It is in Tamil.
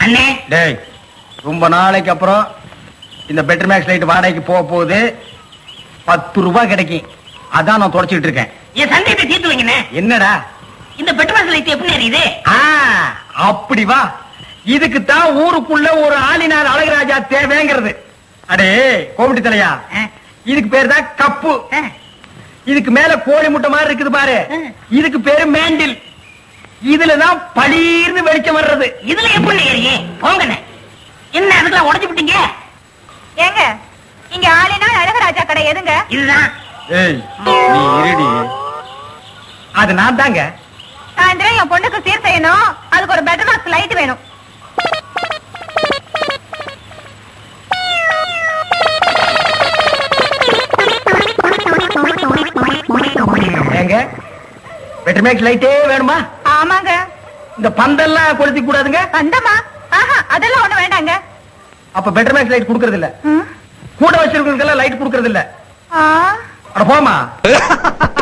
அண்ணே டேய் ரொம்ப நாளைக்கு அப்புறம் இந்த பெட்டர் மேக்ஸ் லைட் வாடகைக்கு போக போகுது பத்து ரூபாய் கிடைக்கும் அதான் நான் தொடச்சிட்டு இருக்கேன் என் சந்தேகத்தை தீர்த்து வைங்கண்ணே என்னடா இந்த பெட்ரோல் லைட் எப்படி எரியுது ஆ அப்படி வா இதுக்கு தான் ஊருக்குள்ள ஒரு ஆளினார் அழகராஜா தேவைங்கிறது அடே கோமட்டி தலையா ஆ. இதுக்கு பேர் தான் கப்பு ஆ, இதுக்கு மேல கோழி முட்டை மாதிரி இருக்குது பாரு ம். இதுக்கு பேரு மேண்டில் இதுலதான் பளீர்னு வெளிச்சம் வர்றது இதுல எப்படி எரியும் போங்கண்ணே என்ன அதுக்கெல்லாம் உடைச்சு விட்டீங்க ஏங்க இங்க ஆளினா அழகராஜா கடை எதுங்க இதுதான் ஏய் நீ இருடி அது நான் தாங்க சாயந்தரம் என் பொண்ணுக்கு சீர் செய்யணும் அதுக்கு ஒரு பெட்டர் பாக்ஸ் லைட் வேணும் ஏங்க பெட்டர் மேக்ஸ் லைட்டே வேணுமா ஆமாங்க இந்த பந்தெல்லாம் கொளுத்தி கூடாதுங்க வந்தமா ஆஹா அதெல்லாம் ஒண்ணு வேண்டாங்க அப்ப பெட்டர் மேக்ஸ் லைட் கொடுக்கறது இல்ல ம். கூட வச்சிருக்கவங்களுக்கெல்லாம் லைட் கொடுக்கறது இல்ல ஆ அட போமா